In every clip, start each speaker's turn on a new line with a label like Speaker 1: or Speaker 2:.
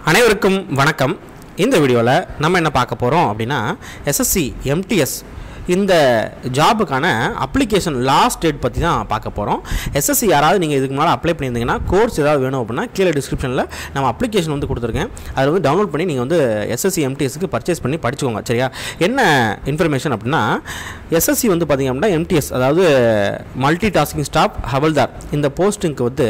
Speaker 1: அனைவருக்கும் வணக்கம் இந்த வீடியோவில் நம்ம என்ன பார்க்க போகிறோம் அப்படின்னா எஸ்எஸ்சி எம்டிஎஸ் இந்த ஜாபுக்கான அப்ளிகேஷன் லாஸ்ட் டேட் பற்றி தான் பார்க்க போகிறோம் எஸ்எஸ்சி யாராவது நீங்கள் இதுக்கு மேலே அப்ளை பண்ணியிருந்தீங்கன்னா கோர்ஸ் ஏதாவது வேணும் அப்படின்னா கீழே டிஸ்கிரிப்ஷனில் நம்ம அப்ளிகேஷன் வந்து கொடுத்துருக்கேன் அதை வந்து டவுன்லோட் பண்ணி நீங்கள் வந்து எஸ்எஸ்சி எம்டிஎஸ்க்கு பர்ச்சேஸ் பண்ணி படிச்சுக்கோங்க சரியா என்ன இன்ஃபர்மேஷன் அப்படின்னா எஸ்எஸ்சி வந்து பார்த்திங்க அப்படின்னா எம்டிஎஸ் அதாவது மல்டி டாஸ்கிங் ஸ்டாஃப் ஹவல்தார் இந்த போஸ்டிங்க்கு வந்து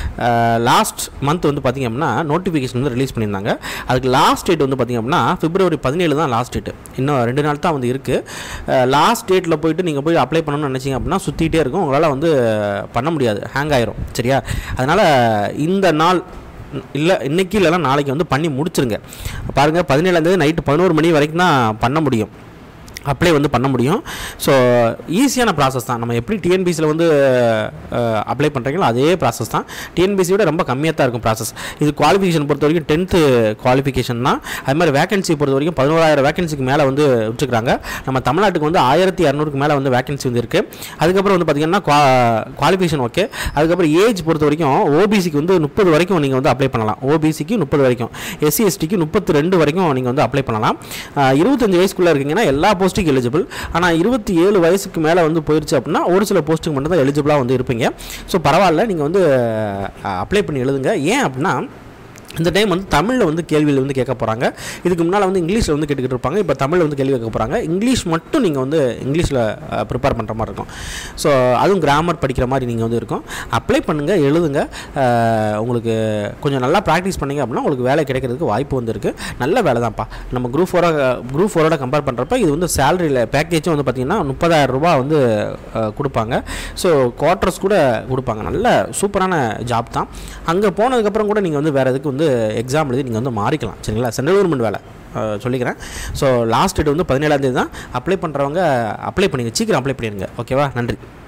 Speaker 1: லாஸ்ட் மந்த் வந்து பார்த்திங்க அப்படின்னா நோட்டிஃபிகேஷன் வந்து ரிலீஸ் பண்ணியிருந்தாங்க அதுக்கு லாஸ்ட் டேட் வந்து பார்த்திங்க அப்படின்னா பிப்ரவரி பதினேழு தான் லாஸ்ட் டேட் இன்னும் ரெண்டு நாள் தான் வந்து இருக்குது லாஸ்ட் டேட்டில் போயிட்டு நீங்கள் போய் அப்ளை பண்ணணும்னு நினச்சிங்க அப்படின்னா சுற்றிட்டே இருக்கும் உங்களால் வந்து பண்ண முடியாது ஹேங் ஆயிரும் சரியா அதனால் இந்த நாள் இல்லை இன்றைக்கி இல்லைனா நாளைக்கு வந்து பண்ணி முடிச்சிருங்க பாருங்கள் பதினேழாந்தேதி நைட்டு பதினோரு மணி வரைக்கும் தான் பண்ண முடியும் அப்ளை வந்து பண்ண முடியும் ஸோ ஈஸியான ப்ராசஸ் தான் நம்ம எப்படி டிஎன்பிசியில் வந்து அப்ளை பண்ணுறீங்களோ அதே ப்ராசஸ் தான் டிஎன்பிசியோட ரொம்ப கம்மியாக தான் இருக்கும் ப்ராசஸ் இது குவாலிஃபிகேஷன் பொறுத்த வரைக்கும் டென்த்து குவாலிஃபிகேஷன் தான் அது மாதிரி வேகன்சி பொறுத்த வரைக்கும் பதினோராயிரம் வேகன்சிக்கு மேலே வந்து விட்டுருக்காங்க நம்ம தமிழ்நாட்டுக்கு வந்து ஆயிரத்தி இரநூறுக்கு மேலே வந்து வேகன்சி வந்து இருக்குது அதுக்கப்புறம் வந்து பார்த்திங்கன்னா குவாலிஃபிகேஷன் ஓகே அதுக்கப்புறம் ஏஜ் பொறுத்த வரைக்கும் ஓபிசிக்கு வந்து முப்பது வரைக்கும் நீங்கள் வந்து அப்ளை பண்ணலாம் ஓபிசிக்கு முப்பது வரைக்கும் எஸ்சி எஸ்டிக்கு முப்பத்தி ரெண்டு வரைக்கும் நீங்கள் வந்து அப்ளை பண்ணலாம் இருபத்தஞ்சு வயசுக்குள்ளே இருக்கீங்கன்னா எல்லா போஸ்ட்டுக்கு எலிஜிபிள் ஆனால் இருபத்தி ஏழு வயசுக்கு மேலே வந்து போயிடுச்சு அப்படின்னா ஒரு சில போஸ்ட்டுக்கு மட்டும் தான் எலிஜிபிளாக வந்து இருப்பீங்க ஸோ பரவாயில்ல நீங்கள் வந்து அப்ளை பண்ணி எழுதுங்க ஏன் அப்படின்னா இந்த டைம் வந்து தமிழில் வந்து கேள்வியில் வந்து கேட்க போகிறாங்க இதுக்கு முன்னால் வந்து இங்கிலீஷில் வந்து கேட்டுக்கிட்டு இருப்பாங்க இப்போ தமிழில் வந்து கேள்வி கேட்க போகிறாங்க இங்கிலீஷ் மட்டும் நீங்கள் வந்து இங்கிலீஷில் ப்ரிப்பேர் பண்ணுற மாதிரி இருக்கும் ஸோ அதுவும் கிராமர் படிக்கிற மாதிரி நீங்கள் வந்து இருக்கும் அப்ளை பண்ணுங்கள் எழுதுங்க உங்களுக்கு கொஞ்சம் நல்லா ப்ராக்டிஸ் பண்ணிங்க அப்படின்னா உங்களுக்கு வேலை கிடைக்கிறதுக்கு வாய்ப்பு வந்து இருக்குது நல்ல வேலை தான்ப்பா நம்ம குரூப் ஃபோராக குரூப் ஃபோரோட கம்பேர் பண்ணுறப்ப இது வந்து சேலரியில் பேக்கேஜும் வந்து பார்த்திங்கன்னா முப்பதாயிரம் ரூபா வந்து கொடுப்பாங்க ஸோ குவார்ட்டர்ஸ் கூட கொடுப்பாங்க நல்ல சூப்பரான ஜாப் தான் அங்கே போனதுக்கப்புறம் கூட நீங்கள் வந்து வேறு எதுக்கு வந்து எக்ஸாம் எழுதி நீங்கள் வந்து மாறிக்கலாம் சரிங்களா சென்ட்ரல் கவர்மெண்ட் வேலை சொல்லிக்கிறேன் ஸோ லாஸ்ட் டேட் வந்து பதினேழாந்தேதி தான் அப்ளை பண்ணுறவங்க அப்ளை பண்ணிங்க சீக்கிரம் அப்ளை பண்ணிடுங்க ஓகேவா நன்றி